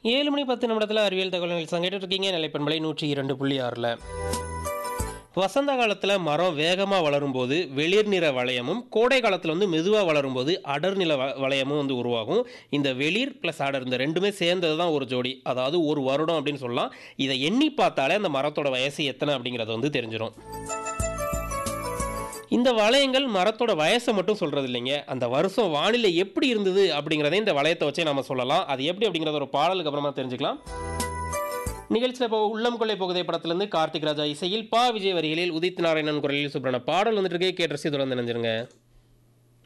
ஏழு மணி பத்து நிமிடத்தில் அறிவியல் தகவல்கள் சங்கிட்டு இருக்கீங்க நிலைப்பண்பலை நூற்றி இரண்டு புள்ளி ஆறில் வசந்த காலத்தில் மரம் வேகமாக வளரும்போது வெளிர் நிற வளையமும் கோடை காலத்தில் வந்து மெதுவாக வளரும்போது அடர் நில வ- வளையமும் வந்து உருவாகும் இந்த வெளிர் ப்ளஸ் அடர் இந்த ரெண்டுமே சேர்ந்தது தான் ஒரு ஜோடி அதாவது ஒரு வருடம் அப்படின்னு சொல்லலாம் இதை எண்ணி பார்த்தாலே அந்த மரத்தோட வயசு எத்தனை அப்படிங்கிறது வந்து தெரிஞ்சிடும் இந்த வளையங்கள் மரத்தோட வயசை மட்டும் சொல்றது இல்லைங்க அந்த வருஷம் வானிலை எப்படி இருந்தது அப்படிங்கிறதை இந்த வளையத்தை வச்சே நம்ம சொல்லலாம் அது எப்படி அப்படிங்கிறத ஒரு பாடலுக்கு அப்புறமா தெரிஞ்சுக்கலாம் நிகழ்ச்சியில் இப்போ உள்ளம் கொள்ளை புகுதை படத்திலிருந்து கார்த்திக் ராஜா இசையில் பா விஜய் வரிகளில் உதித் நாராயணன் குரலில் சுப்ரண பாடல் வந்துட்டு இருக்கே கேட்டு ரசி தொடர்ந்து நினைஞ்சிருங்க